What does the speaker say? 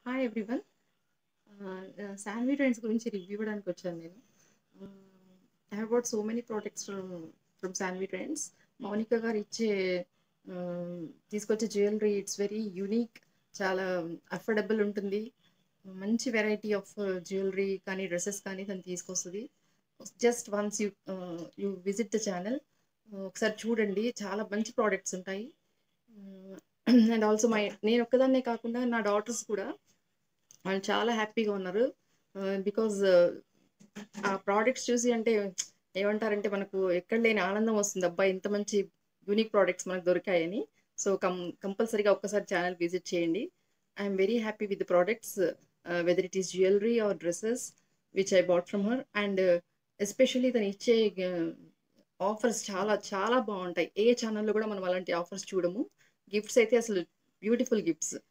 Hi everyone. Ah, ah, Saanvi trends గురించి review ఇవ్వడానికొచ్చాను నేను. హ్మ్. I have bought so many products from from Saanvi trends. Mounika garu ఇచ్చే ఆహ్, తీసుకొచ్చే జ్యువెలరీ ఇట్స్ వెరీ యూనిక్. చాలా అఫోర్డబుల్ ఉంటుంది. మంచి వెరైటీ ఆఫ్ జ్యువెలరీ కానీ, డ్రెసెస్ కానీ తను తీసుకొస్తది. Just once you ah, you visit the channel. ఒకసారి చూడండి. చాలా మంచి ప్రొడక్ట్స్ ఉంటాయి. హ్మ్. అండ్ ఆల్సో మై నేనొక్కదాన్నే కాకుండా నా డాటర్స్ కూడా వాళ్ళు చాలా హ్యాపీగా ఉన్నారు. ఆహ్, బికాజ్ ఆ ప్రొడక్ట్స్ చూసి అంటే ఏమంటారంటే మనకు ఎక్కడ లేని ఆనందం వస్తుంది. అబ్బా! ఇంత మంచి యూనిక్ ప్రొడక్ట్స్ మనకు దొరికాయని. సో, కం కంపల్సరీగా ఒక్కసారి ఛానల్ విజిట్ చేయండి. I am very happy with the products ah, whether it is jewellery or dresses which I bought from her. And especially తను ఇచ్చే గ ఆఫర్స్ చాలా చాలా బావుంటాయి. ఏ ఛానల్‌లో కూడా మనం అలాంటి ఆఫర్స్ చూడము. గిఫ్ట్స్ అయితే అసలు బ్యూటిఫుల్ గిఫ్ట్స్.